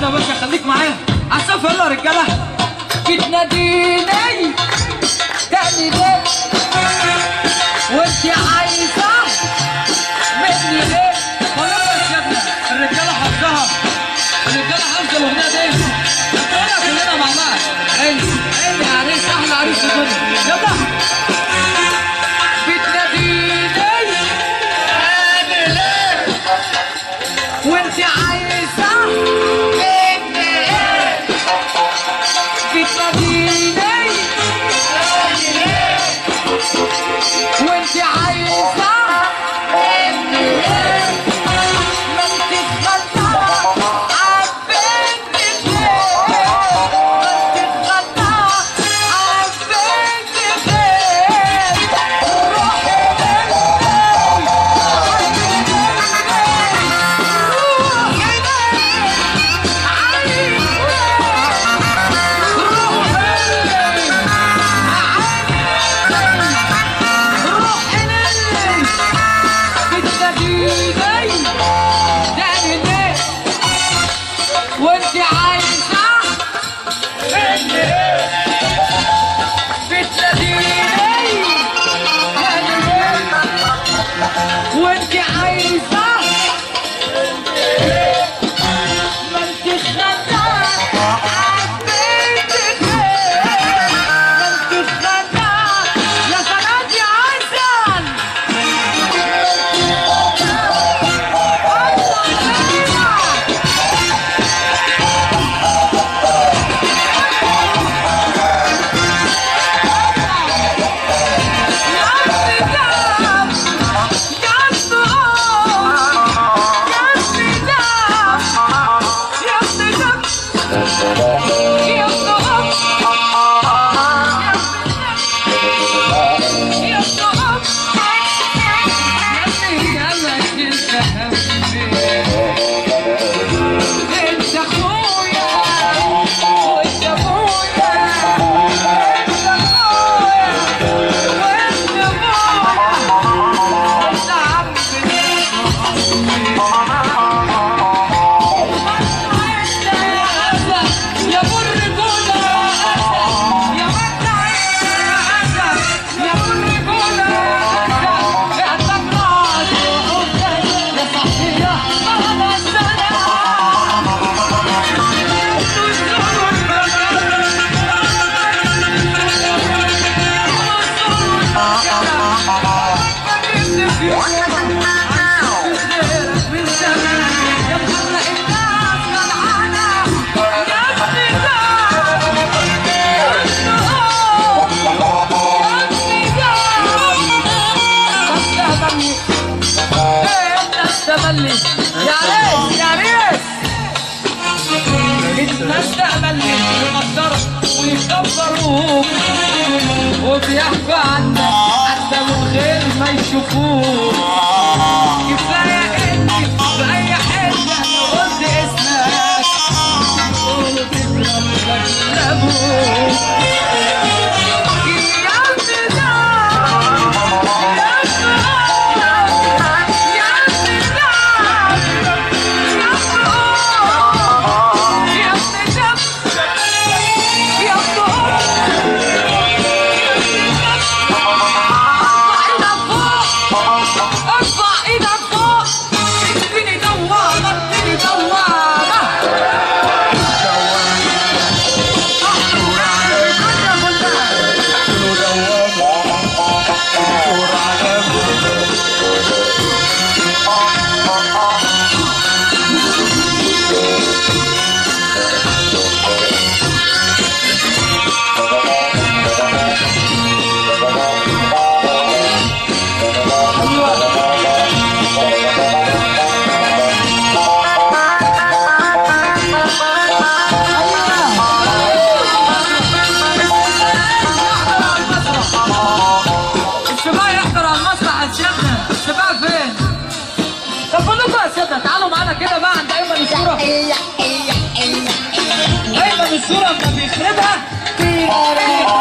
كده يا باشا خليك معايا عالسقف يلا يا رجاله بتناديني تاني ليه وانت عايزه مني ايه خلاص يا ابني الرجاله حافظها الرجاله حافظه الاغنيه دي نقولها كلنا مع بعض انت انت يا عريس احلى عريس في الدنيا يلا بتناديني اعمل ايه وانت عايزه مني ايه بتناديني اعمل ايه وانت عايزه مني ايه ما انت اتخدعه عبيتك ليه ما انت اتخدعه عبيتك ليه روحي وانت عايزه مني ايه بتناديني وانت عايزه ما انت خدعه عبيتك ما انت خدعه يا سلام يا عسل انت اخويا وانت ابويا انت اخويا وانت ابويا انت عمي يا بر جولا يا مدعي يا بر جولا يا تمرات يا صحية مهما يا ريس يا ريس الناس تأملني ويقدرك ويكبروك وبيحكوا عنك حتى من غير ما يشوفوك كفاية انت في أي حتة لو قلت اسمك يقولوا تضرب لك أبوك يا ابن ده يا ابن ده يا ابن ارفع ايدك فوق اديني دوامه اديني دوامه السباق يحضر على المسرح يا سيادنا السباق فين؟ طب كلكم يا سيادنا تعالوا معانا كده بقى عند ايمن الصورة ايمن الصورة لما بيخربها